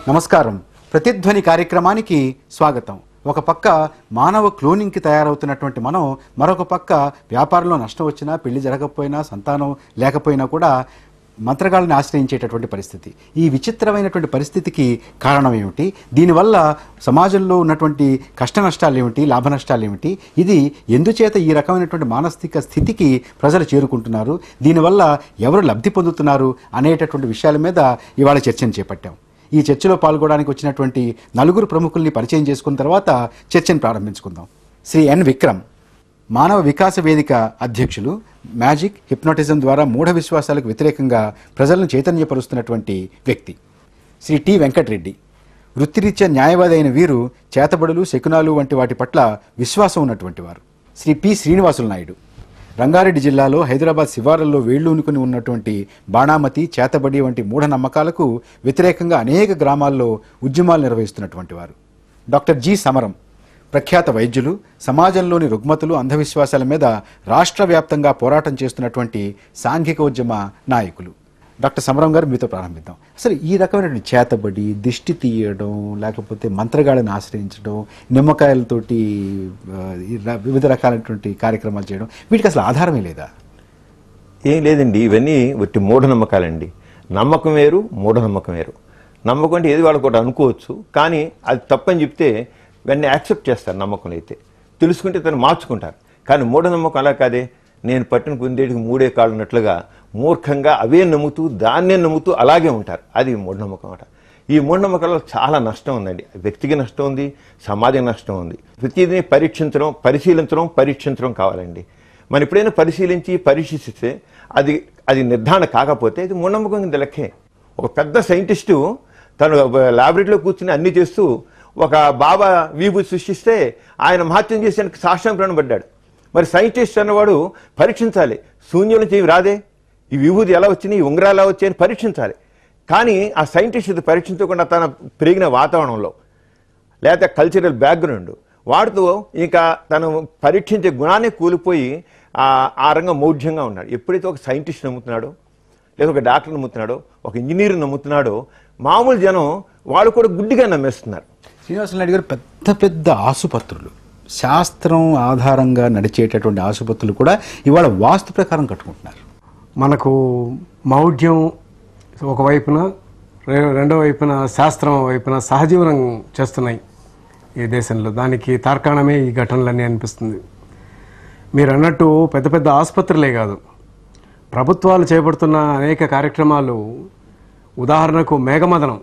నమస్కారం ప్రతిధ్వని కార్యక్రమానికి స్వాగతం ఒక పక్క మానవ క్లోనింగ్కి తయారవుతున్నటువంటి మనం మరొక పక్క వ్యాపారంలో నష్టం వచ్చినా పెళ్లి జరగకపోయినా సంతానం లేకపోయినా కూడా మంత్రగాళ్ళని ఆశ్రయించేటటువంటి పరిస్థితి ఈ విచిత్రమైనటువంటి పరిస్థితికి కారణం ఏమిటి దీనివల్ల సమాజంలో ఉన్నటువంటి కష్ట నష్టాలు ఏమిటి లాభ నష్టాలు ఏమిటి ఇది ఎందుచేత ఈ రకమైనటువంటి మానసిక స్థితికి ప్రజలు చేరుకుంటున్నారు దీనివల్ల ఎవరు లబ్ధి పొందుతున్నారు అనేటటువంటి విషయాల మీద ఇవాళ చర్చను చేపట్టాం ఈ చర్చలో పాల్గొనడానికి వచ్చినటువంటి నలుగురు ప్రముఖుల్ని పరిచయం చేసుకున్న తర్వాత చర్చను ప్రారంభించుకుందాం శ్రీ ఎన్ విక్రమ్ మానవ వికాస వేదిక అధ్యక్షులు మ్యాజిక్ హిప్నోటిజం ద్వారా మూఢ విశ్వాసాలకు వ్యతిరేకంగా ప్రజలను చైతన్యపరుస్తున్నటువంటి వ్యక్తి శ్రీ టి వెంకటరెడ్డి వృత్తిరీత్యా న్యాయవాది అయిన వీరు చేతబడులు శకునాలు వంటి వాటి పట్ల విశ్వాసం ఉన్నటువంటి వారు శ్రీ పి శ్రీనివాసులు నాయుడు రంగారెడ్డి జిల్లాలో హైదరాబాద్ శివారుల్లో వేళ్లూనుకుని ఉన్నటువంటి బాణామతి చేతబడి వంటి మూఢనమ్మకాలకు వ్యతిరేకంగా అనేక గ్రామాల్లో ఉద్యమాలు నిర్వహిస్తున్నటువంటి వారు డాక్టర్ జి సమరం ప్రఖ్యాత వైద్యులు సమాజంలోని రుగ్మతులు అంధవిశ్వాసాల మీద రాష్ట్ర వ్యాప్తంగా పోరాటం చేస్తున్నటువంటి సాంఘిక ఉద్యమ నాయకులు డాక్టర్ సమరం గారు మీతో ప్రారంభిద్దాం అసలు ఈ రకమైనటువంటి చేతబడి దిష్టి తీయడం లేకపోతే మంత్రగాళ్ళని ఆశ్రయించడం నిమ్మకాయలతోటి ఆ, ఈ ర- వివిధ రకాలైనటువంటి కార్యక్రమాలు చేయడం వీటికి అసలు ఆధారమే లేదా ఏం లేదండి ఇవన్నీ ఒట్టి మూఢనమ్మకాలండి నమ్మకం వేరు మూఢనమ్మకం వేరు నమ్మకం అంటే ఏది వాళ్ళు కూడా అనుకోవచ్చు కానీ అది తప్పని చెప్తే వెంటనే యాక్సెప్ట్ చేస్తారు నమ్మకం అయితే తెలుసుకుంటే తను మార్చుకుంటారు కానీ మూఢనమ్మకం అలా కాదే నేను పట్టిన కుందేటికి మూడే కాళ్ళు ఉన్నట్లుగా మూర్ఖంగా అవే నమ్ముతూ దాన్నే నమ్ముతూ అలాగే ఉంటారు అది మూఢనమ్మకం అట ఈ మూఢనమ్మకాలలో చాలా నష్టం ఉందండి వ్యక్తికి నష్టం ఉంది సమాజం నష్టం ఉంది ప్రతిదీ పరీక్షించడం పరిశీలించడం పరీక్షించడం కావాలండి మనం ఎప్పుడైనా పరిశీలించి పరీక్షిస్తే అది అది నిర్ధారణ కాకపోతే ఇది మూఢనమ్మకం కింద లెక్కే ఒక పెద్ద సైంటిస్టు తను ల్యాబొరేటరీలో కూర్చుని అన్ని చేస్తూ ఒక బాబా వీభూతి సృష్టిస్తే ఆయన మహత్యం చేసేందుకు సాక్ష్యం పడ్డాడు మరి సైంటిస్ట్ అన్నవాడు పరీక్షించాలి శూన్యం నుంచి ఇవి రాదే ఈ విభూతి ఎలా వచ్చినాయి ఈ ఉంగరాలు ఎలా వచ్చాయని పరీక్షించాలి కానీ ఆ సైంటిస్ట్ ఇది పరీక్షించకుండా తన పెరిగిన వాతావరణంలో లేకపోతే కల్చరల్ బ్యాక్గ్రౌండ్ వాడుతూ ఇంకా తను పరీక్షించే గుణాన్ని కూలిపోయి ఆ ఆ రంగం మౌఢ్యంగా ఉన్నాడు ఎప్పుడైతే ఒక సైంటిస్ట్ నమ్ముతున్నాడో లేదా ఒక డాక్టర్ నమ్ముతున్నాడో ఒక ఇంజనీర్ నమ్ముతున్నాడో మామూలు జనం వాళ్ళు కూడా గుడ్డిగా నమ్మేస్తున్నారు శ్రీనివాస నాయుడు గారు పెద్ద పెద్ద ఆసుపత్రులు శాస్త్రం ఆధారంగా నడిచేటటువంటి ఆసుపత్రులు కూడా ఇవాళ వాస్తు ప్రకారం కట్టుకుంటున్నారు మనకు మౌఢ్యం ఒకవైపున రె- రెండో వైపున శాస్త్రం వైపున సహజీవనం చేస్తున్నాయి ఈ దేశంలో దానికి తార్కాణమే ఈ ఘటనలన్నీ అనిపిస్తుంది మీరు అన్నట్టు పెద్ద పెద్ద ఆసుపత్రులే కాదు ప్రభుత్వాలు చేపడుతున్న అనేక కార్యక్రమాలు ఉదాహరణకు మేఘమదనం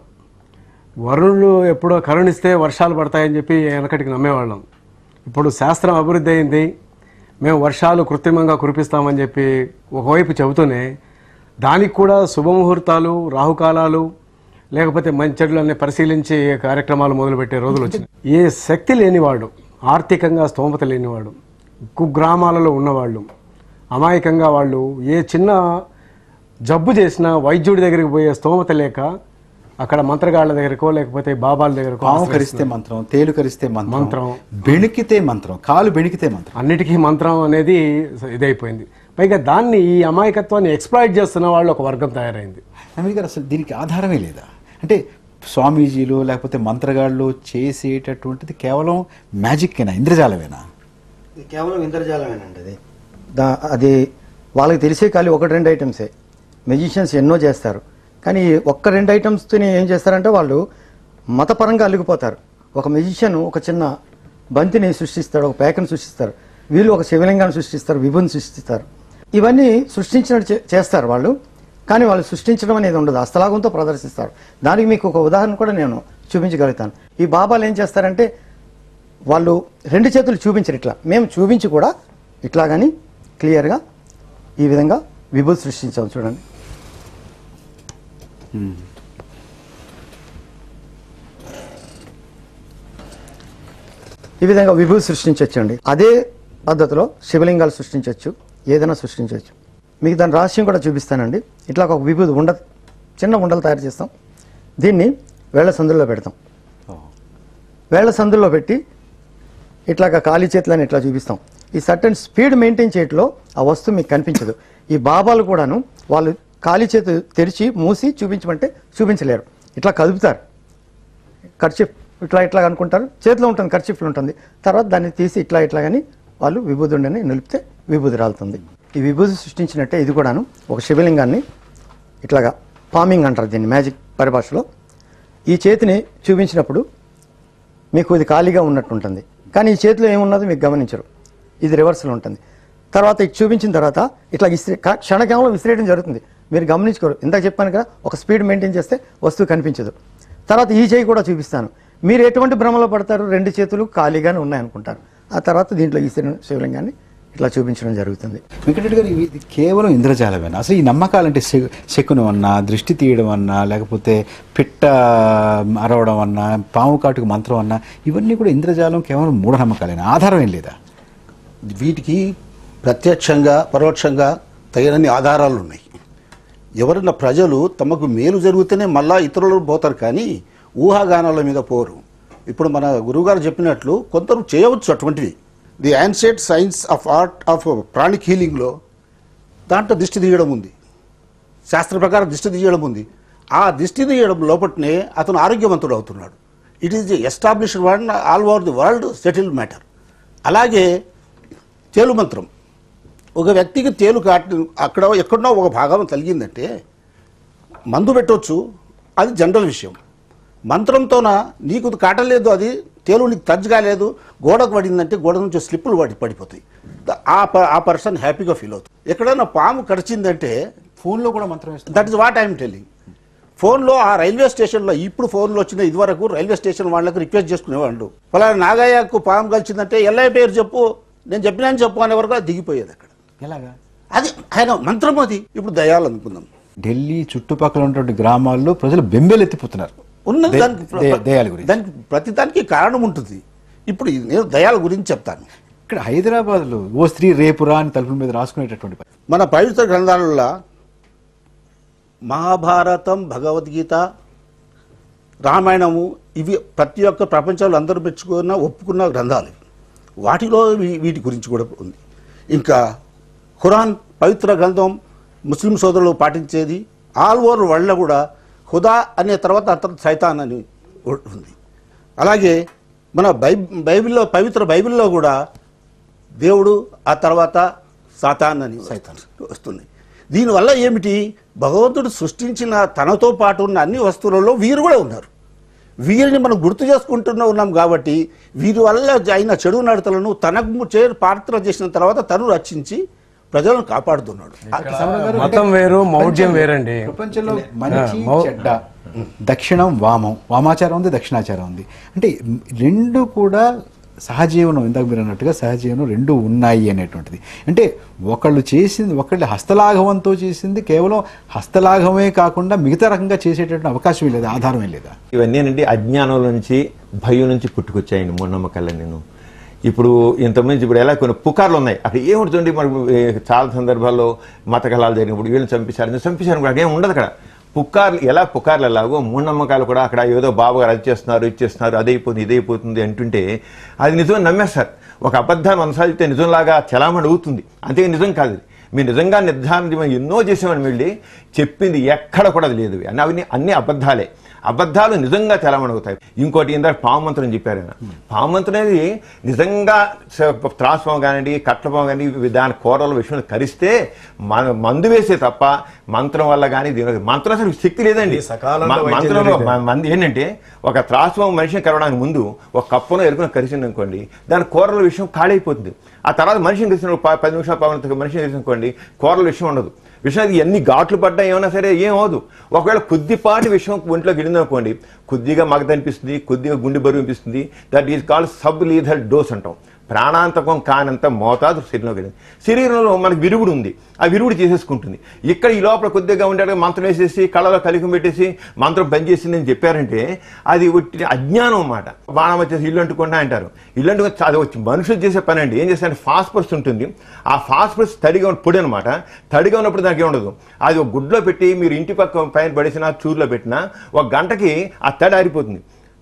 వరుణులు ఎప్పుడో కరుణిస్తే వర్షాలు పడతాయని చెప్పి వెనకటికి నమ్మేవాళ్ళం ఇప్పుడు శాస్త్రం అభివృద్ధి అయింది మేము వర్షాలు కృత్రిమంగా కురిపిస్తామని చెప్పి ఒకవైపు చెబుతూనే దానికి కూడా శుభముహూర్తాలు రాహుకాలాలు లేకపోతే మంచి చెడులన్నీ పరిశీలించి కార్యక్రమాలు మొదలుపెట్టే రోజులు వచ్చినాయి ఏ శక్తి లేనివాడు ఆర్థికంగా స్తోమత లేనివాడు కుగ్రామాలలో ఉన్నవాళ్ళు అమాయకంగా వాళ్ళు ఏ చిన్న జబ్బు చేసినా వైద్యుడి దగ్గరికి పోయే స్తోమత లేక అక్కడ మంత్రగాళ్ళ దగ్గరకో లేకపోతే బాబాల దగ్గరకో పాము కరిస్తే మంత్రం తేలు కరిస్తే మంత్రం మంత్రం. బెణికితే మంత్రం కాలు బెణికితే మంత్రం అన్నిటికీ మంత్రం అనేది ఇదైపోయింది పైగా దాన్ని ఈ అమాయకత్వాన్ని ఎక్స్ప్లాయిట్ చేస్తున్న వాళ్ళు ఒక వర్గం తయారైంది నవీన్ గారు అసలు దీనికి ఆధారమే లేదా అంటే స్వామీజీలు లేకపోతే మంత్రగాళ్ళు చేసేటటువంటిది కేవలం మ్యాజిక్కేనా ఇంద్రజాలమేనా ఇది కేవలం ఇంద్రజాలమేనండి అది దా అది వాళ్ళకి తెలిసే ఖాళీ ఒకటి రెండు ఐటమ్సే మెజిషియన్స్ ఎన్నో చేస్తారు కానీ ఈ ఒక్క రెండు ఐటమ్స్తో ఏం చేస్తారంటే వాళ్ళు మతపరంగా అల్లుకుపోతారు ఒక మెజిషియన్ ఒక చిన్న బంతిని సృష్టిస్తాడు ఒక పేకను సృష్టిస్తారు వీళ్ళు ఒక శివలింగాన్ని సృష్టిస్తారు విభుని సృష్టిస్తారు ఇవన్నీ సృష్టించినట్టు చే- చేస్తారు వాళ్ళు కానీ వాళ్ళు సృష్టించడం అనేది ఉండదు హస్తలాగంతో ప్రదర్శిస్తారు దానికి మీకు ఒక ఉదాహరణ కూడా నేను చూపించగలుగుతాను ఈ బాబాలు ఏం చేస్తారంటే వాళ్ళు రెండు చేతులు చూపించరు ఇట్లా మేము చూపించి కూడా ఇట్లా కానీ క్లియర్గా ఈ విధంగా విభూతి సృష్టించాం చూడండి ఈ విధంగా విభూతి సృష్టించవచ్చండి అదే పద్ధతిలో శివలింగాలు సృష్టించవచ్చు ఏదైనా సృష్టించవచ్చు మీకు దాని రహస్యం కూడా చూపిస్తానండి ఇట్లా ఒక విభూతి ఉండ చిన్న ఉండలు తయారు చేస్తాం దీన్ని వేళ్ల సందుల్లో పెడతాం వేళ్ల సందుల్లో పెట్టి ఇట్లాగా ఖాళీ చేతులని ఇట్లా చూపిస్తాం ఈ సర్టన్ స్పీడ్ మెయింటైన్ చేయట్లో ఆ వస్తువు మీకు కనిపించదు ఈ బాబాలు కూడాను వాళ్ళు ఖాళీ చేతు తెరిచి మూసి చూపించమంటే చూపించలేరు ఇట్లా కదుపుతారు ఖర్చిఫ్ ఇట్లా ఇట్లా అనుకుంటారు చేతిలో ఉంటుంది ఖర్చిఫ్లు ఉంటుంది తర్వాత దాన్ని తీసి ఇట్లా ఇట్లా కానీ వాళ్ళు విభూదుండని నిలిపితే విభూది రాలుతుంది ఈ విభూది సృష్టించినట్టే ఇది కూడాను ఒక శివలింగాన్ని ఇట్లాగా పామింగ్ అంటారు దీన్ని మ్యాజిక్ పరిభాషలో ఈ చేతిని చూపించినప్పుడు మీకు ఇది ఖాళీగా ఉన్నట్టు ఉంటుంది కానీ ఈ చేతిలో ఏమున్నదో మీకు గమనించరు ఇది రివర్స్లో ఉంటుంది తర్వాత ఇది చూపించిన తర్వాత ఇట్లా విసిరి క- క్షణకాలంలో విసిరేయడం జరుగుతుంది మీరు గమనించుకోరు ఇందాక చెప్పాను కదా ఒక స్పీడ్ మెయింటైన్ చేస్తే వస్తువు కనిపించదు తర్వాత ఈ చేయి కూడా చూపిస్తాను మీరు ఎటువంటి భ్రమలో పడతారు రెండు చేతులు ఖాళీగానే ఉన్నాయనుకుంటారు ఆ తర్వాత దీంట్లో ఈ శివలింగాన్ని ఇట్లా చూపించడం జరుగుతుంది వెంకటరెడ్డి గారు ఇది కేవలం ఇంద్రజాలమేనా అసలు ఈ నమ్మకాలంటే శ- శకునం అన్నా దృష్టి తీయడం అన్నా లేకపోతే పిట్ట అరవడం అన్నా పాము కాటుకు మంత్రం అన్నా ఇవన్నీ కూడా ఇంద్రజాలం కేవలం మూఢనమ్మకాలేనా ఆధారం ఏం లేదా వీటికి ప్రత్యక్షంగా పరోక్షంగా తగినన్ని ఆధారాలు ఉన్నాయి ఎవరన్నా ప్రజలు తమకు మేలు జరిగితేనే మళ్ళా ఇతరులు పోతారు కానీ ఊహాగానాల మీద పోరు ఇప్పుడు మన గురువుగారు చెప్పినట్లు కొందరు చేయవచ్చు అటువంటివి the ancient science of art of pranic హీలింగ్లో దాంట్లో దిష్టి తీయడం ఉంది శాస్త్ర ప్రకారం దిష్టి తీయడం ఉంది ఆ దిష్టి తీయడం లోపట్నే అతను ఆరోగ్యవంతుడు అవుతున్నాడు it is the established one all over the world settled matter అలాగే తేలు మంత్రం ఒక వ్యక్తికి తేలు కాటి అక్కడ ఎక్కడో ఒక భాగం తలిగిందంటే మందు పెట్టవచ్చు అది జనరల్ విషయం మంత్రంతోన నీకు కాటలేదు అది తేలు నీకు టచ్ కాలేదు గోడకు పడిందంటే గోడ నుంచి స్లిప్పులు పడి పడిపోతాయి ద- ఆ ప- ఆ పర్సన్ హ్యాపీగా ఫీల్ అవుతుంది ఎక్కడైనా పాము కరిచిందంటే ఫోన్లో కూడా మంత్రం వేస్తుంది that is what I'm telling ఫోన్లో ఆ రైల్వే స్టేషన్లో ఇప్పుడు ఫోన్లో వచ్చిన ఇదివరకు రైల్వే స్టేషన్ వాళ్ళకి రిక్వెస్ట్ చేసుకునేవాళ్ళు పలానా నాగయ్యకు పాము కలిసిందంటే ఎల్ఐ పేరు చెప్పు నేను చెప్పినాను చెప్పు అనే వరకు అది దిగిపోయేది అక్కడ ఎలాగా అది ఆయన మంత్రం అది ఇప్పుడు దయాలు అనుకుందాం ఢిల్లీ చుట్టుపక్కల ఉన్నటువంటి గ్రామాల్లో ప్రజలు బెంబేలెత్తిపోతున్నారు ఉన్నది దే- దానికి ప్ర- దే- దయాల గురించి దానికి ప్రతి దానికి కారణం ఉంటుంది ఇప్పుడు ఇది నేను దయాల గురించి చెప్తాను ఇక్కడ హైదరాబాద్లో ఓ స్త్రీ రేపురా అని తలుపుల మీద రాసుకునేటటువంటి పని. మన పవిత్ర గ్రంథాలలో మహాభారతం భగవద్గీత రామాయణము ఇవి ప్రతి ఒక్క ప్రపంచంలో అందరూ మెచ్చుకున్న ఒప్పుకున్న గ్రంథాలు ఇవి. వాటిలో వీ- వీటి గురించి కూడా ఉంది ఇంకా ఖురాన్ పవిత్ర గ్రంథం ముస్లిం సోదరులు పాటించేది ఆల్ ఓవర్ వరల్డ్లో కూడా హుదా అనే తర్వాత అతను సైతాన్ అని ఉంది అలాగే మన బై బైబిల్లో పవిత్ర బైబిల్లో కూడా దేవుడు ఆ తర్వాత సాతాన్ అని సైతాన్ వస్తుంది దీనివల్ల ఏమిటి భగవంతుడు సృష్టించిన తనతో పాటు ఉన్న అన్ని వస్తువులలో వీరు కూడా ఉన్నారు వీరిని మనం గుర్తు చేసుకుంటూనే ఉన్నాం కాబట్టి వీరి వల్ల అయిన చెడు నడతలను తనకు చే పాత్ర చేసిన తర్వాత తను రక్షించి ప్రజలను కాపాడుతున్నాడు మతం వేరు మౌఢ్యం వేరండి ప్రపంచంలో మంచి చెడ్డ దక్షిణం వామం వామాచారం ఉంది దక్షిణాచారం ఉంది అంటే రెండు కూడా సహజీవనం ఇందాక మీరు అన్నట్టుగా సహజీవనం రెండు ఉన్నాయి అనేటువంటిది అంటే ఒకళ్ళు చేసింది ఒకళ్ళు హస్తలాఘవంతో చేసింది కేవలం హస్తలాఘవమే కాకుండా మిగతా రకంగా చేసేటటువంటి అవకాశం లేదా ఆధారమే లేదా ఇవన్నీ ఏంటంటే అజ్ఞానం నుంచి భయం నుంచి పుట్టుకొచ్చాయండి మూఢనమ్మకాలు నేను ఇప్పుడు ఇంతకుముందు ఇప్పుడు ఎలా కొన్ని పుకార్లు ఉన్నాయి అక్కడ ఏముంటుంది మనకు ఏ, చాలా సందర్భాల్లో మత కళాలు జరిగినప్పుడు వీళ్ళని చంపేశారు నేను చంపేశారు కూడా అక్కడ ఏం ఉండదు అక్కడ పుకార్లు ఎలా పుకార్లు ఎలాగో మూఢనమ్మకాలు కూడా అక్కడ ఏదో బాబుగారు అది చేస్తున్నారు ఇది చేస్తున్నారు అదైపోతుంది ఇదైపోతుంది అంటుంటే అది నిజం నమ్మేస్తారు ఒక అబద్ధాన్ని కొనసాగితే నిజంలాగా చలామణి అవుతుంది అంతే నిజం కాదు ఇది. మీరు నిజంగా నిర్ధారణ మేము ఎన్నో చేసామని వెళ్ళి చెప్పింది ఎక్కడ కూడా అది లేదు అని అవన్నీ అన్ని అబద్ధాలే అబద్ధాలు నిజంగా తెలమణవుతాయి ఇంకోటి ఇందాక పాము మంత్రం చెప్పారు ఆయన పాము మంత్రం అనేది నిజంగా స- త్రాసుపాము కానివ్వండి కట్లపాము కానీ దాని కూరల విషయం కరిస్తే మన మందు వేసే తప్ప మంత్రం వల్ల కానీ దీని మంత్రం అసలు శక్తి లేదండి ఈ సకాలంలో మ- వైద్యం మంత్రంలో జరిగితే. మ- మంది ఏంటంటే ఒక త్రాసుపాము మనిషిని కరవడానికి ముందు ఒక కప్పును ఎరుకున కరిచింది అనుకోండి దాని కూరల విషయం ఖాళీ అయిపోతుంది ఆ తర్వాత మనిషిని కలిసిన ప- పది నిమిషాలు పవన్ మనిషిని కలిసిన అనుకోండి కూరల విషయం ఉండదు విషయానికి ఎన్ని ఘాట్లు పడ్డా ఏమైనా సరే ఏం అవదు ఒకవేళ కొద్దిపాటి విషయం ఒంట్లో గిడింది అనుకోండి కొద్దిగా మగత అనిపిస్తుంది కొద్దిగా గుండె బరువు అనిపిస్తుంది that is called sub lethal dose అంటాం ప్రాణాంతకం కానంత మోతాదు శరీరంలో వెళ్ళింది శరీరంలో మనకు విరుగుడు ఉంది ఆ విరుగుడు చేసేసుకుంటుంది ఇక్కడ ఈ లోపల కొద్దిగా ఉండేట మంత్రం వేసేసి కళ్ళలో కలికం పెట్టేసి మంత్రం బంద్ చేసింది అని చెప్పారంటే అది ఒట్టి అజ్ఞానం అన్నమాట బాణం వచ్చేసి ఇల్లు అంటుకుంటా అంటారు ఇల్లు అంటుకుంటే అది వచ్చి మనుషులు చేసే పని అండి ఏం చేస్తారంటే ఫాస్ఫరస్ ఉంటుంది ఆ ఫాస్ఫరస్ తడిగా ఉన్న పొడి అనమాట తడిగా ఉన్నప్పుడు దానికి ఏం ఉండదు అది ఒక గుడ్లో పెట్టి మీరు ఇంటి పక్క పైన పడేసిన చూరులో పెట్టినా ఒక గంటకి ఆ తడి ఆరిపోతుంది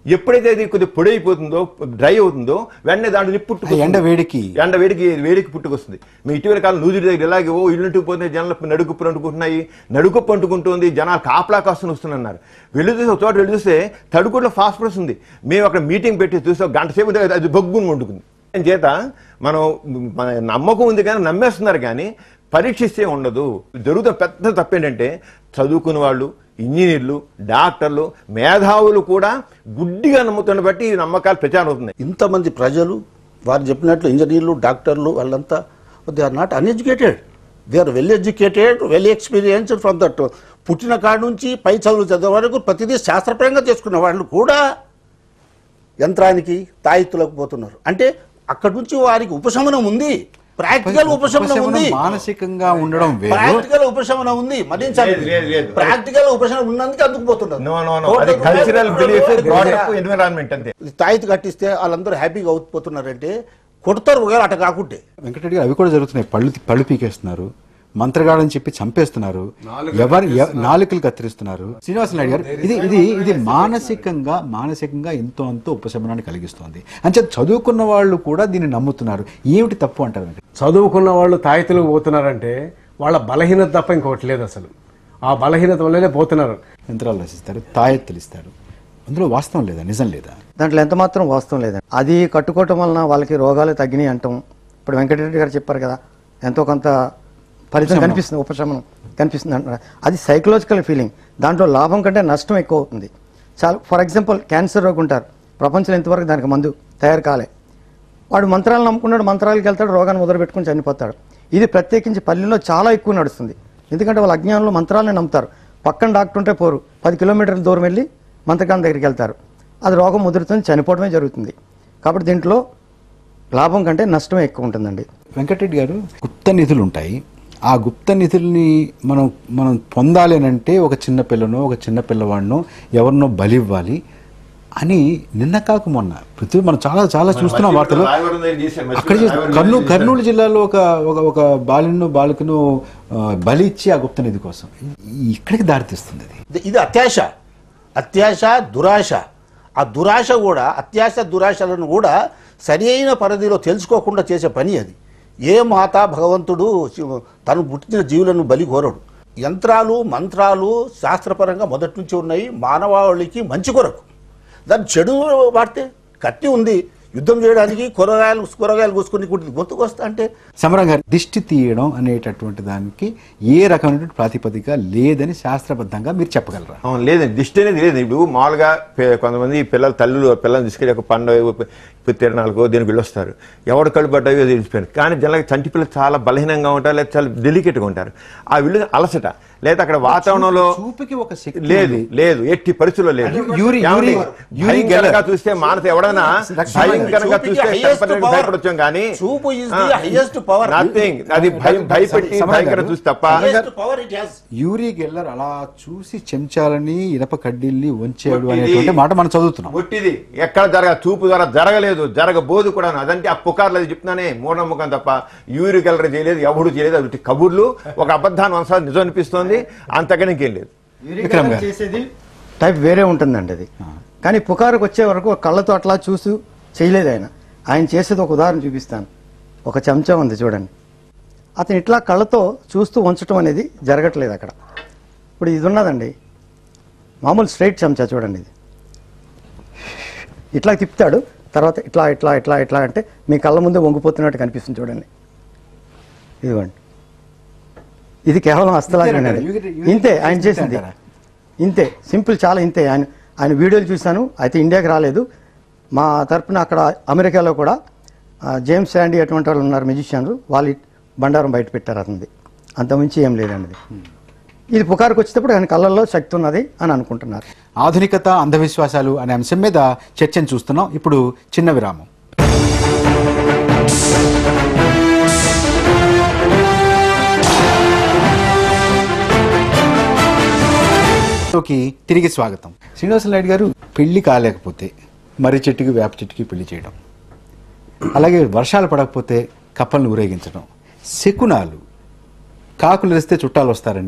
ఎప్పుడైతే అది కొద్దిగా పొడి అయిపోతుందో డ్రై అవుతుందో వెంటనే దాంట్లో నిప్పు పుట్టుకొస్తుంది. ఎండ వేడికి ఎండ వేడికి వేడికి పుట్టుకొస్తుంది మీ ఇటీవల కాలం నూజిరి దగ్గర ఇలాగే ఓ ఇల్లు పోతే జనాలు నడుకుప్పు అంటుకుంటున్నాయి నడుకుప్పు అంటుకుంటుంది జనాలు కాపలా కాస్తుని వస్తున్నారు వెళ్ళి చూస్తే ఒక చోట వెళ్ళి చూస్తే తడుకుట్లో ఫాస్ఫరస్ ఉంది మేము అక్కడ మీటింగ్ పెట్టి చూస్తే ఒక గంట సేపు అది- అది బొగ్గును వండుకుంది దాని చేత మనం మన నమ్మకం ఉంది కానీ నమ్మేస్తున్నారు కానీ పరీక్షిస్తే ఉండదు జరుగుతున్న పెద్ద తప్పేంటంటే చదువుకున్న వాళ్ళు ఇంజనీర్లు డాక్టర్లు మేధావులు కూడా గుడ్డిగా నమ్ముతున్న బట్టి ఈ నమ్మకాలు ప్రచారం అవుతున్నాయి ఇంతమంది ప్రజలు వారు చెప్పినట్లు ఇంజనీర్లు డాక్టర్లు వాళ్ళంతా they are not uneducated they are well educated well experienced from that పుట్టిన కాడ నుంచి పై చదువులు చదివే వరకు ప్రతిదీ శాస్త్రపరంగా చేసుకున్న వాళ్ళు కూడా యంత్రానికి తాయిత్తులకు పోతున్నారు అంటే అక్కడి నుంచి వారికి ఉపశమనం ఉంది ప్రాక్టికల్ ఉపశమనం ఉంది మానసికంగా ఉండడం వేరు ప్రాక్టికల్ ఉపశమనం ఉంది మరించాలి లేదు, లేదు, లేదు. ప్రాక్టికల్ ఉపశమనం ఉన్నందుకు అందుకు పోతున్నారు నో నో నో అది కల్చరల్ బిలీఫ్ ఎన్విరాన్మెంట్ అంతే తాయితీ కట్టిస్తే వాళ్ళందరూ హ్యాపీగా అవుతుపోతున్నారంటే కొడతారు ఒకవేళ అట కాకుంటే వెంకటరెడ్డి గారు అవి కూడా జరుగుతున్నాయి పళ్ళు పళ్ళు పీకేస్తున్నారు మంత్రగాడని చెప్పి చంపేస్తున్నారు ఎవరు ఎవ- నాలుకలు కత్తిరిస్తున్నారు శ్రీనివాస నాయుడు గారు ఇది ఇది ఇది మానసికంగా మానసికంగా ఎంతో అంతో ఉపశమనాన్ని కలిగిస్తోంది అంటే చదువుకున్న వాళ్ళు కూడా దీన్ని నమ్ముతున్నారు ఏమిటి తప్పు అంటారు వెంకట చదువుకున్న వాళ్ళు తాయితలకు పోతున్నారంటే వాళ్ళ బలహీనత తప్ప ఇంకొకటి లేదు అసలు ఆ బలహీనత వల్లనే పోతున్నారు యంత్రాలు రచిస్తారు తాయెత్తులు ఇస్తారు అందులో వాస్తవం లేదా నిజం లేదా దాంట్లో ఎంత మాత్రం వాస్తవం లేదండి అది కట్టుకోవటం వలన వాళ్ళకి రోగాలు తగ్గినాయి అంటాం ఇప్పుడు వెంకటరెడ్డి గారు చెప్పారు కదా ఎంతో కొంత ఫలితం కనిపిస్తుంది ఉపశమనం కనిపిస్తుంది అంటున్నారు అది సైకలాజికల్ ఫీలింగ్ దాంట్లో లాభం కంటే నష్టం ఎక్కువ అవుతుంది చాలా ఫర్ ఎగ్జాంపుల్ క్యాన్సర్ రోగి ఉంటారు ప్రపంచంలో ఇంతవరకు దానికి మందు తయారు కాలే వాడు మంత్రాలు నమ్ముకున్నాడు మంత్రాలకు వెళ్తాడు రోగాన్ని మొదలు పెట్టుకుని చనిపోతాడు ఇది ప్రత్యేకించి పల్లెల్లో చాలా ఎక్కువ నడుస్తుంది ఎందుకంటే వాళ్ళ అజ్ఞానంలో మంత్రాలను నమ్ముతారు పక్కన డాక్టర్ ఉంటే పోరు పది కిలోమీటర్ల దూరం వెళ్ళి మంత్రగాని దగ్గరికి వెళ్తారు అది రోగం ముదురుతుంది చనిపోవడమే జరుగుతుంది కాబట్టి దీంట్లో లాభం కంటే నష్టమే ఎక్కువ ఉంటుందండి వెంకటరెడ్డి గారు గుప్త నిధులు ఉంటాయి ఆ గుప్త నిధుల్ని మనం మనం పొందాలి అని అంటే ఒక చిన్న పిల్లనో ఒక చిన్న పిల్లవాడినో ఎవరినో బలివ్వాలి అని నిన్న కాక మొన్న ప్రతి మనం చాలా చాలా చూస్తున్నాం వార్తలు రాయవరం దగ్గర చేశారు. మర్చిపోయాను. అక్కడ చేసి- రాయవరం కర్నూలు చేశారు. కర్నూలు జిల్లాలో ఒక ఒక ఒక బాలును బాలికను ఆ, బలి ఇచ్చి ఆ గుప్త నిధి కోసం ఇక్కడికి దారితీస్తుంది అది ఇది- ఇది అత్యాశ అత్యాశ దురాశ ఆ దురాశ కూడా అత్యాశ దురాశలను కూడా సరి అయిన పరిధిలో తెలుసుకోకుండా చేసే పని అది ఏ మాత భగవంతుడు శివ- తను పుట్టిన జీవులను బలి కోరడు యంత్రాలు మంత్రాలు శాస్త్రపరంగా మొదటి నుంచి ఉన్నాయి మానవాళికి మంచి కొరకు దాన్ని చెడు వాడితే కత్తి ఉంది యుద్ధం చేయడానికి కూరగాయలు కూరగాయలు కూసుకుని గొంతుకు వస్తా అంటే సమరం గారు దిష్టి తీయడం అనేటటువంటి దానికి ఏ రకమైనటువంటి ప్రాతిపదిక లేదని శాస్త్రబద్ధంగా మీరు చెప్పగలరా అవును లేదండి దిష్టి అనేది లేదు ఇప్పుడు మామూలుగా పే- కొంతమంది పిల్లలు తల్లులు పిల్లల్ని తీసుకెళ్ళి ఒక పండుగ ఇప్పుడు తిరణాలకో దీనికి వెళ్ళొస్తారు ఎవడు కళ్ళు పడ్డాయో తెలిసిపోయారు కానీ జనరల్గా చంటి పిల్లలు చాలా బలహీనంగా ఉంటారు లేదా చాలా డెలికేట్గా ఉంటారు ఆ వీళ్ళు అలసట లేదా అక్కడ వాతావరణంలో చూపుకి ఒక శక్తి లేదు లేదు ఎట్టి పరిస్థితుల్లో లేదు యూరి- ఏమండి? యూరి- యూరి భయంకరంగా గెల్లర్. చూస్తే మానస ఎవడైనా భయంకరంగా చూపుకి చూస్తే highest టెంపరీగా power. భయపడొచ్చాం కానీ చూపు is the highest power. Nothing అది భయం భయపెట్టి సమరం భయంకరంగా గారు. చూసి తప్ప highest power it has. Uri Geller అలా చూసి చెంచాలని ఇనప కడ్డీల్ని వంచాడు ఇది- అనేటువంటి మాట మనం చదువుతున్నాం ఒట్టిది ఎక్కడ జరగ చూపు ద్వారా జరగలేదు జరగబోదు కూడా అదంటే ఆ పుకార్లు అది చెప్తున్నానే మూఢనమ్మకం తప్ప యూరి గెలర్ చేయలేదు ఎవడు చేయలేదు అది ఉట్టి కబుర్లు ఒక అబద్ధాన్ని వంశాలు నిజం అనిపిస్తోంది అంతకని ఇంకేం లేదు విక్రమ్ గారు. చేసేది టైప్ వేరే ఉంటుందండి అది కానీ పుకారుకు వచ్చే వరకు కళ్ళతో అట్లా చూసి చేయలేదు ఆయన ఆయన చేసేది ఒక ఉదాహరణ చూపిస్తాను ఒక చెంచా ఉంది చూడండి అతను ఇట్లా కళ్ళతో చూస్తూ ఉంచడం అనేది జరగట్లేదు అక్కడ ఇప్పుడు ఇది ఉన్నదండి మామూలు స్ట్రైట్ చెంచా చూడండి ఇది ఇట్లా తిప్పుతాడు తర్వాత ఇట్లా ఇట్లా ఇట్లా ఇట్లా అంటే మీ కళ్ళ ముందే వంగిపోతున్నట్టు కనిపిస్తుంది చూడండి ఇదిగోండి ఇది కేవలం హస్తలాగండి ఇంతేనంటారా? యూరి- యూరి ఇంతే ఆయన ఇంతే చేసింది అంటారా? ఇంతే సింపుల్ చాలా ఇంతే ఆయన ఆయన వీడియోలు చూశాను అయితే ఇండియాకి రాలేదు మా తరపున అక్కడ అమెరికాలో కూడా ఆ, జేమ్స్ శాండీ అటువంటి వాళ్ళు ఉన్నారు మ్యూజిషియన్లు వాళ్ళు ఇట్- బండారం బయట పెట్టారు అతనిది అంతమించి ఏం లేదండి ఇది. ఇది పుకారుకు వచ్చేటప్పుడు ఆయన కళ్ళల్లో శక్తి ఉన్నది అని అనుకుంటున్నారు ఆధునికత అంధవిశ్వాసాలు అనే అంశం మీద చర్చను చూస్తున్నాం ఇప్పుడు చిన్న విరామం లోకి తిరిగి స్వాగతం శ్రీనివాస నాయుడు గారు పెళ్లి కాలేకపోతే మర్రి చెట్టుకి వేప చెట్టుకి పెళ్లి చేయడం అలాగే వర్షాలు పడకపోతే కప్పలను ఊరేగించడం శకునాలు కాకులు వేస్తే చుట్టాలు వస్తారని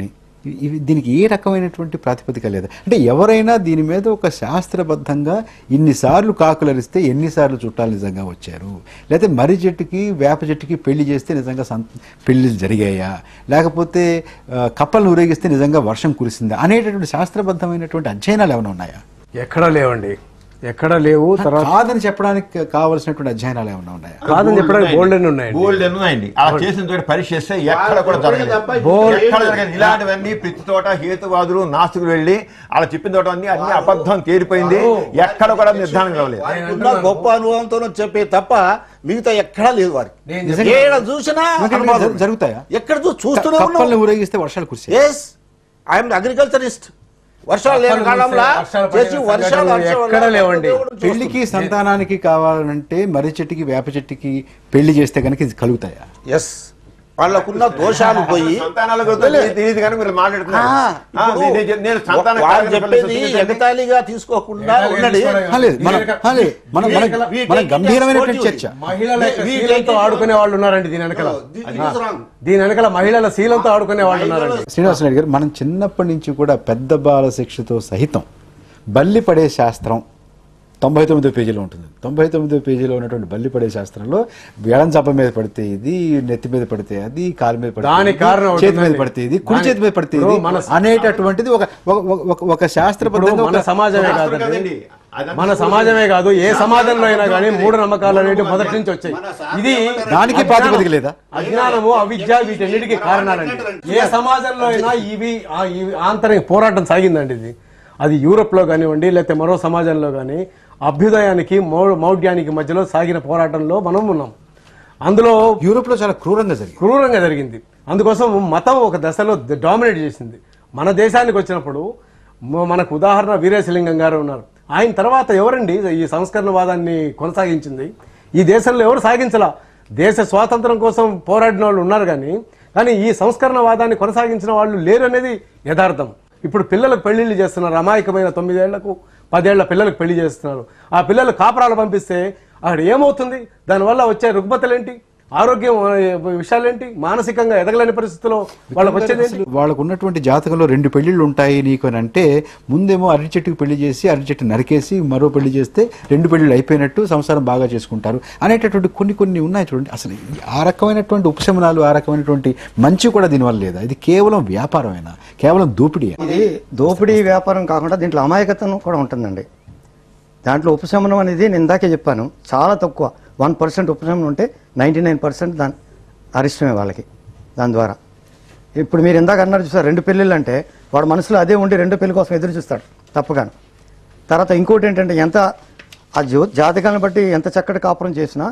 ఇవి దీనికి ఏ రకమైనటువంటి ప్రాతిపదిక లేదు అంటే ఎవరైనా దీని మీద ఒక శాస్త్రబద్ధంగా ఇన్నిసార్లు కాకులరిస్తే ఎన్నిసార్లు చుట్టాలు నిజంగా వచ్చారు లేకపోతే మర్రి చెట్టుకి వేప చెట్టుకి పెళ్లి చేస్తే నిజంగా సం పెళ్లిళ్ళు జరిగాయా లేకపోతే ఆ, కప్పలను ఊరేగిస్తే నిజంగా వర్షం కురిసిందా అనేటటువంటి శాస్త్రబద్ధమైనటువంటి అధ్యయనాలు ఏమైనా ఉన్నాయా ఎక్కడా లేవండి ఎక్కడా లేవు తర్వాత కాదని చెప్పడానికి కావలసినటువంటి అధ్యయనాలు ఏమైనా ఉన్నాయా కాదని చెప్పడానికి గోల్డెన్ ఉన్నాయండి బోల్డ్ ఉన్నాయండి అలా చేసిన చోట పరీక్ష చేస్తే ఎక్కడ కూడా జరగలేదు బోల్డ్ ఎక్కడ జరగలేదు ఇలాంటివన్నీ ప్రతి చోట హేతువాదులు నాస్తికులు వెళ్ళి అలా చెప్పిన చోట అన్ని అన్ని అబద్ధం తేలిపోయింది ఎక్కడ కూడా నిర్ధారణ కావలేదు ఉన్న గొప్ప అనుభవంతో చెప్పే తప్ప మిగతా ఎక్కడా లేదు వారికి నిజంగా- ఏడ చూసినా నిజంగా అనుమానం. జరు- జరుగుతాయా? ఎక్కడ చూ చూస్తూనే కప్పల్ని ఊరేగిస్తే వర్షాలు కురిసాయి ఎస్ ఐఎమ్ అగ్రికల్చరిస్ట్ వర్షాలు లేని కప్పలు కాలంలో చూస్తే వర్షాలు పడిన చేసి వర్షాలు సంఘటనలు వర్షం వల్ల ఎక్కడా లేవండి. దేవుడు చూస్తున్నాడు. పెళ్లికి సంతానానికి కావాలంటే మర్రి చెట్టుకి వేప చెట్టుకి పెళ్లి చేస్తే కనుక ఇది కలుగుతాయా ఎస్ వాళ్ళకున్న దోషాలు పోయి సంతానాల గురించి తెలియదు- తెలియదు కానీ మీరు మాట్లాడుతున్నారు ఆ, ఆ, ఇప్పుడు నేను- నేను- నేను సంతాన వాళ్ళు కార్యక్రమాలు చెప్పేది చూపించండి. ఎగతాళిగా తీసుకోకుండా ఎగతాళిగా ఉన్నది తీసుకోవడం ఆ, లేదు మన ఆ, లేదు మన మన we మన take it as గంభీరమైనటువంటి sportive. చర్చ మహిళల యొక్క We- we శీలంతో take it- ఆడుకునే వాళ్ళు ఉన్నారండి దీని వెనకాల This is wrong. దీని వెనకాల మహిళల శీలంతో ఆడుకునే వాళ్ళు ఉన్నారండి శ్రీనివాస రెడ్డి గారు మనం చిన్నప్పటి నుంచి కూడా పెద్ద బాల శిక్షతో సహితం బల్లి పడే శాస్త్రం తొంభై తొమ్మిదో పేజీలో ఉంటుంది తొంభై తొమ్మిదో పేజీలో ఉన్నటువంటి బల్లి పడే శాస్త్రంలో ఎడం చప్ప మీద పడితే ఇది నెత్తి మీద పడితే అది కాలు మీద పడితే దానికి ఇది, కారణం ఒకటి చేతి మీద ఉందండి. పడితే ఇది కుడి దాని- చేతి మీద పడితే ఇది ఇప్పుడు మన- అనేటటువంటిది ఒక ఒక- ఒక- ఒక- ఒక ఇప్పుడు శాస్త్రబద్ధంగా మన ఒక- సమాజమే శాస్త్రం కాదండి కదండి. అదంతా మన సమాజమే కాదు ఏ సమాజంలో అయినా కానీ మూఢ నమ్మకాలు అనేవి మొదటి నుంచి వచ్చాయి ఇది దానికి అజ్ఞానం- ప్రాతిపదిక లేదా? అజ్ఞానము అవిద్య వీటన్నిటికీ కారణాలండి ఏ సమాజంలో అయినా ఇవి ఆ- ఇవి ఆంతరిక పోరాటం సాగిందండి ఇది అది యూరోప్ లో కానివ్వండి లేకపోతే మరో సమాజంలో కానీ అభ్యుదయానికి మౌ- మౌఢ్యానికి మధ్యలో సాగిన పోరాటంలో మనం ఉన్నాం అందులో యూరోప్ లో చాలా క్రూరంగా జరిగింది క్రూరంగా జరిగింది అందుకోసం మతం ఒక దశలో డామినేట్ చేసింది మన దేశానికి వచ్చినప్పుడు మ- మనకు ఉదాహరణ వీరేశలింగం గారు ఉన్నారు ఆయన తర్వాత ఎవరండి ఈ సంస్కరణవాదాన్ని కొనసాగించింది ఈ దేశంలో ఎవరు సాగించలా దేశ స్వాతంత్రం కోసం పోరాడిన వాళ్ళు ఉన్నారు కానీ కానీ ఈ సంస్కరణవాదాన్ని కొనసాగించిన వాళ్ళు లేరు అనేది యథార్థం ఇప్పుడు పిల్లలకు పెళ్లిళ్ళు చేస్తున్నారు అమాయకమైన తొమ్మిదేళ్లకు పదేళ్ల పిల్లలకు పెళ్లి చేస్తున్నారు ఆ పిల్లలు కాపురాలు పంపిస్తే అక్కడ ఏమవుతుంది దానివల్ల వచ్చే రుగ్మతలేంటి ఆరోగ్యం ఆ, విషయాలేంటి మానసికంగా ఎదగలేని పరిస్థితిలో వాళ్ళకి వచ్చేది ఏంటి? అసలు వాళ్ళకు ఉన్నటువంటి జాతకంలో రెండు పెళ్లిళ్ళు ఉంటాయి నీకు అని అంటే ముందేమో అరటి చెట్టుకి పెళ్లి చేసి అరటి చెట్టు నరికేసి మరో పెళ్లి చేస్తే రెండు పెళ్లిళ్ళు అయిపోయినట్టు సంసారం బాగా చేసుకుంటారు అనేటటువంటి కొన్ని కొన్ని ఉన్నాయి చూడండి అసలు ఈ- ఆ రకమైనటువంటి ఉపశమనాలు ఆ రకమైనటువంటి మంచి కూడా దీనివల్ల లేదా ఇది కేవలం వ్యాపారమేనా కేవలం దోపిడీ ఇది దోపిడీ వ్యాపారం కాకుండా దీంట్లో అమాయకత్వం కూడా ఉంటుందండి దాంట్లో ఉపశమనం అనేది నేను ఇందాకే చెప్పాను చాలా తక్కువ వన్ పర్సెంట్ ఉపశమనం ఉంటే నైంటీ నైన్ పర్సెంట్ దాని అరిష్టమే వాళ్ళకి దాని ద్వారా ఇప్పుడు మీరు ఇందాక అన్నారు చూసారు రెండు పెళ్ళిళ్ళు అంటే వాడు మనసులో అదే ఉండి రెండో పెళ్లి కోసం ఎదురు చూస్తాడు తప్పగాను తర్వాత ఇంకోటి ఏంటంటే ఎంత ఆ జో జాతకాలను బట్టి ఎంత చక్కటి కాపురం చేసినా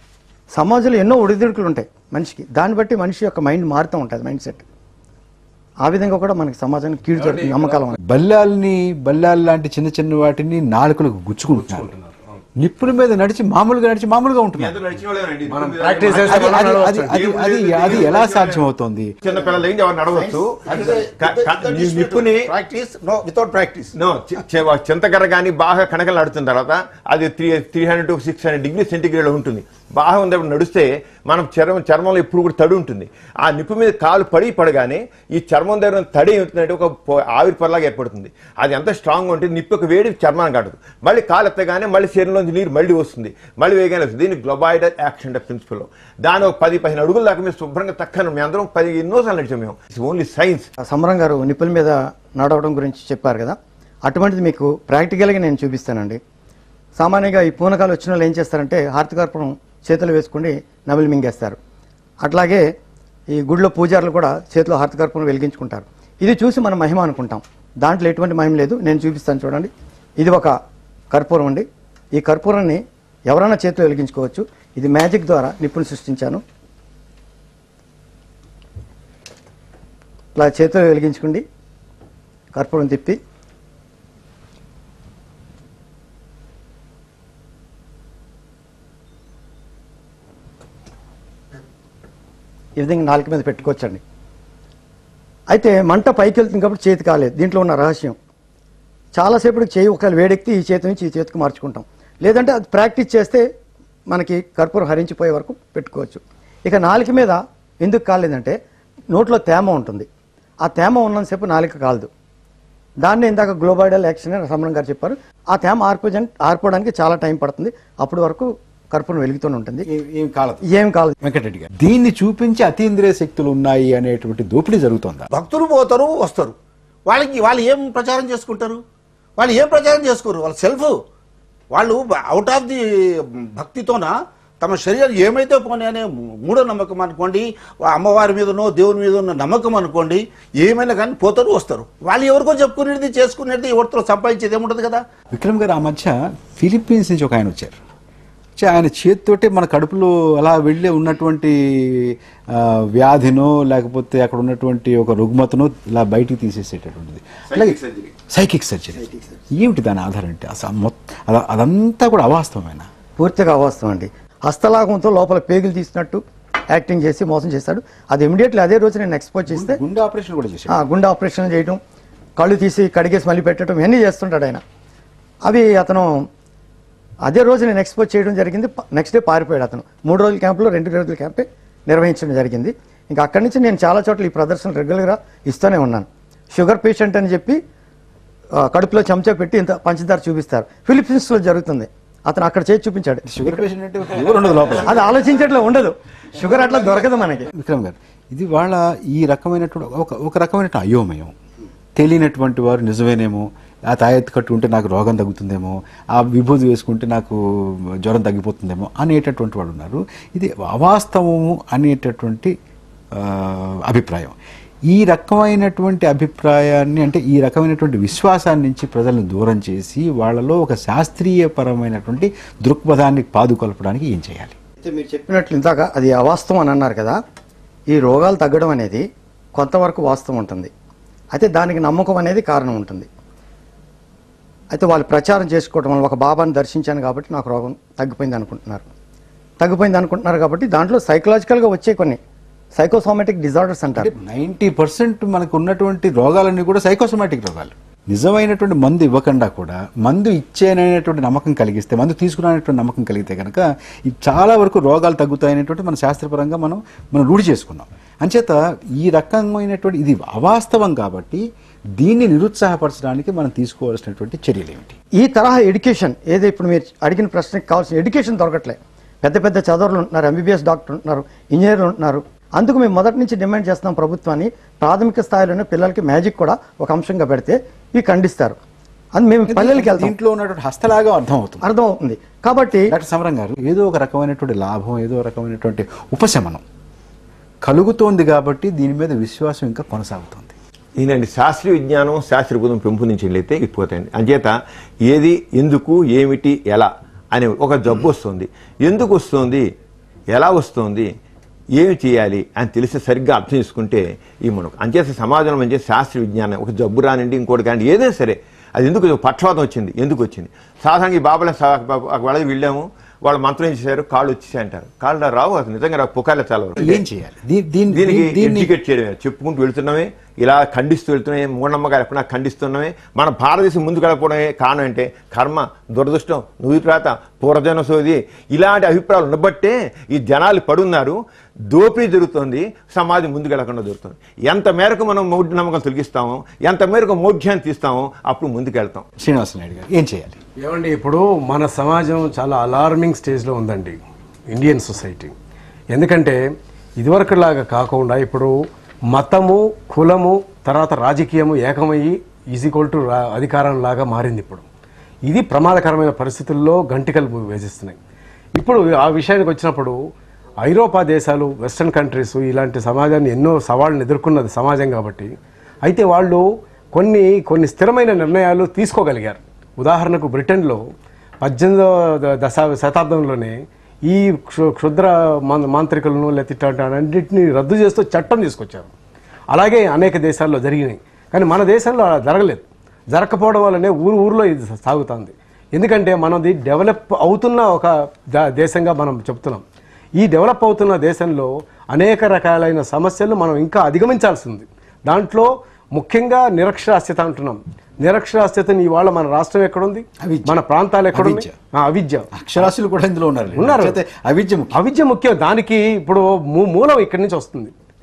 సమాజంలో ఎన్నో ఒడిదుడుకులు ఉంటాయి మనిషికి దాన్ని బట్టి మనిషి యొక్క మైండ్ మారుతూ ఉంటుంది మైండ్ సెట్ ఆ విధంగా కూడా మనకి సమాజానికి కీడు జరుగుతుంది నమ్మకాలం అనేది. బల్లాల్ని బల్లాలు లాంటి చిన్న చిన్న వాటిని నాలుకలకు గుచ్చుకుంటున్నారు నిప్పుల మీద నడిచి మామూలుగా నడిచి మామూలుగా ఉంటున్నారు అందరూ నడిచిన వాళ్ళేనండి. మనం ఇప్పుడు ప్రాక్టీస్ అది- చేస్తే అది మనం అది అది నడవచ్చు. అది అది అది ఎలా సాధ్యమవుతోంది చిన్న పిల్లలు ఏంటి ఎవరు నడవచ్చు క- క- ఈ నిప్పుని practice no without practice no చి- చి- చింతకర్ర కానీ బాగా కణకలు నడుతున్న తర్వాత అది three three hundred to six hundred degree centigrade ఉంటుంది బాగా ఉన్నప్పుడు నడిస్తే మనం చర్మం చర్మంలో ఎప్పుడు కూడా తడి ఉంటుంది ఆ నిప్పు మీద కాలు పడి పడగానే ఈ చర్మం దగ్గర ఉన్న తడి ఏమవుతుందంటే ఒక పొ- ఆవిరి పొరలాగా ఏర్పడుతుంది అది ఎంత స్ట్రాంగ్ ఉంటుంది నిప్పు ఒక వేడి చర్మానికి కాదు మళ్ళీ కాలు ఎత్తగానే మళ్ళీ శరీరంలోంచి నీరు మళ్ళీ వస్తుంది మళ్ళీ వేగానే వస్తుంది దీన్ని గ్లోబాయిడల్ యాక్షన్ ప్రిన్సిపల్ దాని ఒక పది పదిహేను అడుగుల దాకా మేము శుభ్రంగా తక్కను మేము అందరం పది ఎన్నోసార్లు నడిచాం మేము ఇట్స్ ఓన్లీ సైన్స్ ఆ సమరం గారు నిప్పుల మీద నడవడం గురించి చెప్పారు కదా అటువంటిది మీకు ప్రాక్టికల్గా నేను చూపిస్తానండి సామాన్యంగా ఈ పూనకాలు వచ్చిన వాళ్ళు ఏం చేస్తారంటే హారతికర్పణం చేతులు వేసుకుని నమిలి మింగేస్తారు అట్లాగే ఈ గుడిలో పూజారులు కూడా చేతిలో హారతికర్పణం వెలిగించుకుంటారు ఇది చూసి మనం మహిమ అనుకుంటాం దాంట్లో ఎటువంటి మహిమ లేదు నేను చూపిస్తాను చూడండి ఇది ఒక కర్పూరం అండి ఈ కర్పూరాన్ని ఎవరైనా చేతిలో వెలిగించుకోవచ్చు ఇది మ్యాజిక్ ద్వారా నిప్పులు సృష్టించాను ఇలా చేతిలో వెలిగించుకోండి కర్పూరం తిప్పి ఈ విధంగా నాలుక మీద పెట్టుకోవచ్చండి అయితే మంట పైకి వెళ్తుంది కాబట్టి చేతి కాలేదు దీంట్లో ఉన్న రహస్యం చాలాసేపటికి చేయి ఒకవేళ వేడెక్కి ఈ చేతి నుంచి ఈ చేతికి మార్చుకుంటాం లేదంటే అది ప్రాక్టీస్ చేస్తే మనకి కర్పూరం హరించిపోయే వరకు పెట్టుకోవచ్చు ఇక నాలుక మీద ఎందుకు కాలేదంటే నోట్లో తేమ ఉంటుంది ఆ తేమ ఉన్నంతసేపు నాలిక కాలదు దాన్ని ఇందాక గ్లోబైడల్ యాక్షన్ అని రమణ గారు చెప్పారు ఆ తేమ ఆర్పో ఆర్పోవడానికి చాలా టైం పడుతుంది అప్పటి వరకు కర్పూరం వెలుగుతూనే ఉంటుంది ఏ- ఏం కాలదు ఏం కాదు వెంకటరెడ్డి గారు దీన్ని చూపించి అతీంద్రియ శక్తులు ఉన్నాయి అనేటువంటి దోపిడీ జరుగుతోందా భక్తులు పోతారు వస్తారు వాళ్ళకి వాళ్ళు ఏం ప్రచారం చేసుకుంటారు వాళ్ళు ఏం ప్రచారం చేసుకోరు వాళ్ళ సెల్ఫ్ వాళ్ళు అవుట్ ఆఫ్ ది భక్తితోన తమ శరీరం ఏమైతే పోనీ అనే మూఢ నమ్మకం అనుకోండి ఆ అమ్మవారి మీదనో దేవుని మీద ఉన్న నమ్మకం అనుకోండి ఏమైనా కానీ పోతారు వస్తారు వాళ్ళు ఎవరికో చెప్పుకునేది చేసుకునేది ఎవరితో సంపాదించేది ఏముండదు కదా విక్రమ్ గారు ఆ మధ్య ఫిలిప్పీన్స్ నుంచి ఒక ఆయన వచ్చారు వచ్చి ఆయన చేతితోటే మన కడుపులో అలా వెళ్ళి ఉన్నటువంటి ఆ, వ్యాధినో లేకపోతే అక్కడ ఉన్నటువంటి ఒక రుగ్మతను ఇలా బయటికి తీసేసేటటువంటిది అలాగే సైకిక్ సర్జరీ ఏమిటి దాని ఆధారం అంటే అసలు మొత్తం అద- అదంతా కూడా అవాస్తవమైన పూర్తిగా అవాస్తవం అండి హస్తలాగంతో లోపల పేగులు తీసినట్టు యాక్టింగ్ చేసి మోసం చేస్తాడు అది ఇమీడియట్లీ అదే రోజు నేను ఎక్స్పోజ్ చేస్తే గుండె ఆపరేషన్ కూడా చేశారు ఆ, గుండె ఆపరేషన్ చేయడం కళ్ళు తీసి కడిగేసి మళ్ళీ పెట్టడం ఇవన్నీ చేస్తుంటాడు ఆయన అవి అతను అదే రోజు నేను ఎక్స్పోజ్ చేయడం జరిగింది నెక్స్ట్ డే పారిపోయాడు అతను మూడు రోజుల క్యాంపులో రెండు రోజుల క్యాంపే నిర్వహించడం జరిగింది ఇంకా అక్కడి నుంచి నేను చాలా చోట్ల ఈ ప్రదర్శన రెగ్యులర్గా ఇస్తూనే ఉన్నాను షుగర్ పేషెంట్ అని చెప్పి ఆ, కడుపులో చెంచా పెట్టి ఇంత పంచదార చూపిస్తారు ఫిలిప్పీన్స్లో జరుగుతుంది అతను అక్కడ చేసి చూపించాడు షుగర్ పేషెంట్ అంటే ఫీవర్ ఉండదు లోపల అది ఆలోచించట్లే ఉండదు షుగర్ అట్లా దొరకదు మనకి విక్రమ్ గారు ఇది వాళ్ళ ఈ రకమైనటువంటి ఒక ఒక రకమైన అయోమయం తెలియనటువంటి వారు నిజమేనేమో ఆ తాయెత్తు కట్టుకుంటే నాకు రోగం తగ్గుతుందేమో ఆ విభూతి వేసుకుంటే నాకు జ్వరం తగ్గిపోతుందేమో అనేటటువంటి వాడు ఉన్నారు ఇది అవాస్తవము అనేటటువంటి ఆ, అభిప్రాయం ఈ రకమైనటువంటి అభిప్రాయాన్ని అంటే ఈ రకమైనటువంటి విశ్వాసాన్ని నుంచి ప్రజలను దూరం చేసి వాళ్ళలో ఒక శాస్త్రీయపరమైనటువంటి దృక్పథాన్ని పాదుకొల్పడానికి ఏం చేయాలి అయితే మీరు చెప్పినట్లు ఇందాక అది అవాస్తవం అని అన్నారు కదా ఈ రోగాలు తగ్గడం అనేది కొంతవరకు వాస్తవం ఉంటుంది అయితే దానికి నమ్మకం అనేది కారణం ఉంటుంది అయితే వాళ్ళు ప్రచారం చేసుకోవడం వల్ల ఒక బాబాని దర్శించాను కాబట్టి నాకు రోగం తగ్గిపోయింది అనుకుంటున్నారు తగ్గిపోయింది అనుకుంటున్నారు కాబట్టి దాంట్లో సైకలాజికల్గా వచ్చే కొన్ని సైకోసోమాటిక్ డిజార్డర్స్ అంటారు నైంటీ పర్సెంట్ మనకు ఉన్నటువంటి రోగాలన్నీ కూడా సైకోసోమాటిక్ రోగాలు నిజమైనటువంటి మందు ఇవ్వకుండా కూడా మందు ఇచ్చేననేటువంటి నమ్మకం కలిగిస్తే మందు తీసుకునేటువంటి నమ్మకం కలిగితే కనుక ఈ చాలా వరకు రోగాలు తగ్గుతాయనేటువంటి మన శాస్త్రపరంగా మనం మనం రూఢి చేసుకున్నాం అంచేత ఈ రకమైనటువంటి ఇది అవాస్తవం కాబట్టి దీన్ని నిరుత్సాహపరచడానికి మనం తీసుకోవాల్సినటువంటి చర్యలు ఏమిటి ఈ తరహా ఎడ్యుకేషన్ ఏదో ఇప్పుడు మీరు అడిగిన ప్రశ్నకి కావాల్సిన ఎడ్యుకేషన్ దొరకట్లే పెద్ద పెద్ద చదువులు ఉంటున్నారు ఎంబీబీఎస్ డాక్టర్ ఉంటున్నారు ఇంజనీర్లు ఉంటున్నారు అందుకు మేము మొదటి నుంచి డిమాండ్ చేస్తున్నాం ప్రభుత్వాన్ని ప్రాథమిక స్థాయిలోనే పిల్లలకి మ్యాజిక్ కూడా ఒక అంశంగా పెడితే ఇవి ఖండిస్తారు అది మేము పల్లెలకి వెళ్తాం దీంట్లో ఉన్నటువంటి హస్తలాగా అర్థం అవుతుంది అర్థం అవుతుంది కాబట్టి డాక్టర్ సమరం గారు ఏదో ఒక రకమైనటువంటి లాభం ఏదో ఒక రకమైనటువంటి ఉపశమనం కలుగుతోంది కాబట్టి దీని మీద విశ్వాసం ఇంకా కొనసాగుతుంది ఈయనండి శాస్త్రీయ విజ్ఞానం శాస్త్రీయబోధం పెంపొందించినట్లయితే ఇకపోతాయండి అంచేత ఏది ఎందుకు ఏమిటి ఎలా అనే ఒక జబ్బు వస్తుంది ఎందుకు వస్తుంది ఎలా వస్తుంది ఏమి చేయాలి అని తెలిసి సరిగ్గా అర్థం చేసుకుంటే ఈ మనకు అంచేత సమాజంలో మంచి శాస్త్రీయ విజ్ఞానం ఒక జబ్బు రానండి ఇంకోటి కానీ ఏదైనా సరే అది ఎందుకు పక్షవాతం వచ్చింది ఎందుకు వచ్చింది సాధారణంగా ఈ బాబాల వాళ్ళ వెళ్ళాము వాళ్ళు మంత్రం చేశారు కాళ్ళు వచ్చేసాయి అంటారు కాళ్ళు రావు అసలు నిజంగా రావు పుకార్లు చాలా వరకు. ఏం చేయాలి దీ- దీన్ని దీనికి దీన్ని ఎడ్యుకేట్ చేయడమే చెప్పుకుంటూ వెళ్తున్నామే ఇలా ఖండిస్తూ వెళ్తున్నామే మూఢనమ్మకాలు ఎప్పుడు ఖండిస్తున్నామే మన భారతదేశం ముందుకు వెళ్ళకపోవడమే కారణం అంటే కర్మ దురదృష్టం నుదిరాత పూర్వజన సోది ఇలాంటి అభిప్రాయాలు ఉండబట్టే ఈ జనాలు పడున్నారు దోపిడీ జరుగుతుంది సమాజం ముందుకు వెళ్లకుండా జరుగుతుంది ఎంత మేరకు మనం మూఢ నమ్మకం తొలగిస్తామో ఎంత మేరకు మోఢ్యాన్ని తీస్తామో అప్పుడు ముందుకు వెళ్తాం శ్రీనివాస నాయుడు గారు ఏం చేయాలి ఏమండి ఇప్పుడు మన సమాజం చాలా అలార్మింగ్ స్టేజ్లో ఉందండి ఇండియన్ సొసైటీ ఎందుకంటే ఇదివరకులాగా కాకుండా ఇప్పుడు మతము కులము తర్వాత రాజకీయము ఏకమయ్యి ఈజీక్వల్ టు అధికారం లాగా మారింది ఇప్పుడు ఇది ప్రమాదకరమైన పరిస్థితుల్లో గంటికలు వేధిస్తున్నాయి ఇప్పుడు ఆ విషయానికి వచ్చినప్పుడు ఐరోపా దేశాలు వెస్ట్రన్ కంట్రీస్ ఇలాంటి సమాజాన్ని ఎన్నో సవాళ్ళను ఎదుర్కొన్నది సమాజం కాబట్టి అయితే వాళ్ళు కొన్ని కొన్ని స్థిరమైన నిర్ణయాలు తీసుకోగలిగారు ఉదాహరణకు బ్రిటన్లో పద్దెనిమిదవ ద- దశ శతాబ్దంలోనే ఈ క్షు- క్షుద్ర మాం- మాంత్రికులను లేకపోతే అన్నింటినీ రద్దు చేస్తూ చట్టం తీసుకొచ్చారు అలాగే అనేక దేశాల్లో జరిగినాయి కానీ మన దేశంలో అలా జరగలేదు జరగకపోవడం వల్లనే ఊరు ఊరిలో ఇది సాగుతుంది ఎందుకంటే మనది డెవలప్ అవుతున్న ఒక ద- దేశంగా మనం చెప్తున్నాం ఈ డెవలప్ అవుతున్న దేశంలో అనేక రకాలైన సమస్యలు మనం ఇంకా అధిగమించాల్సి ఉంది దాంట్లో ముఖ్యంగా నిరక్షరాస్యత అంటున్నాం నిరక్షరాస్యతని ఇవాళ మన రాష్ట్రం ఎక్కడుంది అవిద్య. మన ప్రాంతాలు ఎక్కడుంది అవిద్య. ఆ, అవిద్య అక్షరాస్యులు కూడా ఇందులో ఉన్నారు ఉన్నారు. అయితే అవిద్య ముఖ్యం అవిద్య ముఖ్యం దానికి ఇప్పుడు మూ- మూలం ఇక్కడి నుంచి వస్తుంది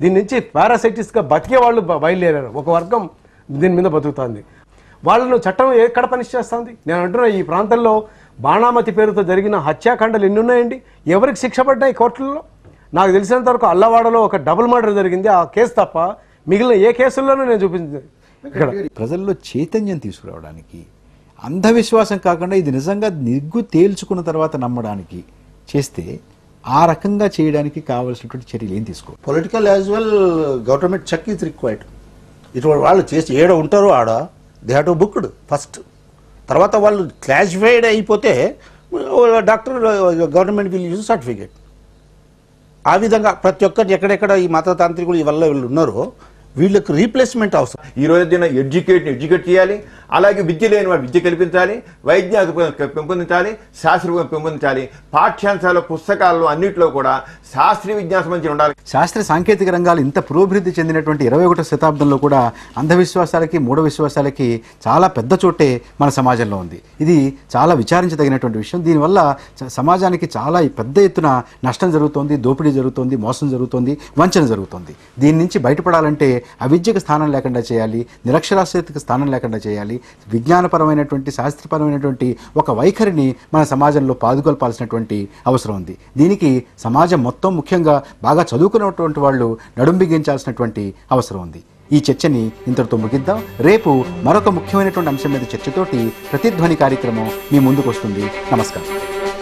దీని నుంచి పారాసైటిస్గా బతికే వాళ్ళు బ- బయలుదేరారు ఒక వర్గం దీని మీద బతుకుతుంది వాళ్ళను చట్టం ఎక్కడ పనిష్ చేస్తుంది నేను అంటున్నా ఈ ప్రాంతంలో బాణామతి పేరుతో జరిగిన హత్యాకాండలు ఎన్ని ఉన్నాయండి ఎవరికి శిక్ష పడ్డాయి కోర్టుల్లో నాకు తెలిసినంత వరకు అల్లవాడలో ఒక డబుల్ మర్డర్ జరిగింది ఆ కేసు తప్ప మిగిలిన ఏ కేసుల్లోనూ నేను చూపించింది ఇక్కడ ప్రజల్లో చైతన్యం తీసుకురావడానికి అంధవిశ్వాసం కాకుండా ఇది నిజంగా నిగ్గు తేల్చుకున్న తర్వాత నమ్మడానికి చేస్తే ఆ రకంగా చేయడానికి కావలసినటువంటి చర్యలు ఏం తీసుకో political as well government check is required ఇటువంటి వాళ్ళు చేసి ఏడ ఉంటారో ఆడ they have to booked first తర్వాత వాళ్ళు క్లాసిఫైడ్ అయిపోతే doctor government will use certificate ఆ విధంగా ప్రతి ఒక్కటి ఎక్కడెక్కడ ఈ మతతాంత్రికులు ఈ వల్ల వీళ్ళు ఉన్నారో వీళ్ళకి రీప్లేస్మెంట్ అవసరం ఈ రోజు దిన ఎడ్యుకేట్ ఎడ్యుకేట్ చేయాలి అలాగే విద్య లేని వాడు విద్య కల్పించాలి వైద్య పెంపొందించాలి శాస్త్రీయ పెంపొందించాలి పాఠ్యాంశాలు పుస్తకాల్లో అన్నింటిలో కూడా శాస్త్రీయ విజ్ఞాన సంబంధించి ఉండాలి శాస్త్ర సాంకేతిక రంగాలు ఇంత పురోభివృద్ధి చెందినటువంటి ఇరవై ఒకటో శతాబ్దంలో కూడా అంధవిశ్వాసాలకి మూఢ విశ్వాసాలకి చాలా పెద్ద చోటే మన సమాజంలో ఉంది ఇది చాలా విచారించదగినటువంటి విషయం దీనివల్ల చ- సమాజానికి చాలా పెద్ద ఎత్తున నష్టం జరుగుతోంది దోపిడీ జరుగుతోంది మోసం జరుగుతోంది వంచన జరుగుతోంది దీని నుంచి బయటపడాలంటే అవిద్యకు స్థానం లేకుండా చేయాలి నిరక్షరాస్యతకు స్థానం లేకుండా చేయాలి విజ్ఞానపరమైనటువంటి శాస్త్రపరమైనటువంటి ఒక వైఖరిని మన సమాజంలో పాదుకొల్పాల్సినటువంటి అవసరం ఉంది దీనికి సమాజం మొత్తం ముఖ్యంగా బాగా చదువుకున్నటువంటి వాళ్ళు నడుం బిగించాల్సినటువంటి అవసరం ఉంది ఈ చర్చని ఇంతటితో ముగిద్దాం రేపు మరొక ముఖ్యమైనటువంటి అంశం మీద చర్చతోటి ప్రతిధ్వని కార్యక్రమం మీ ముందుకు వస్తుంది నమస్కారం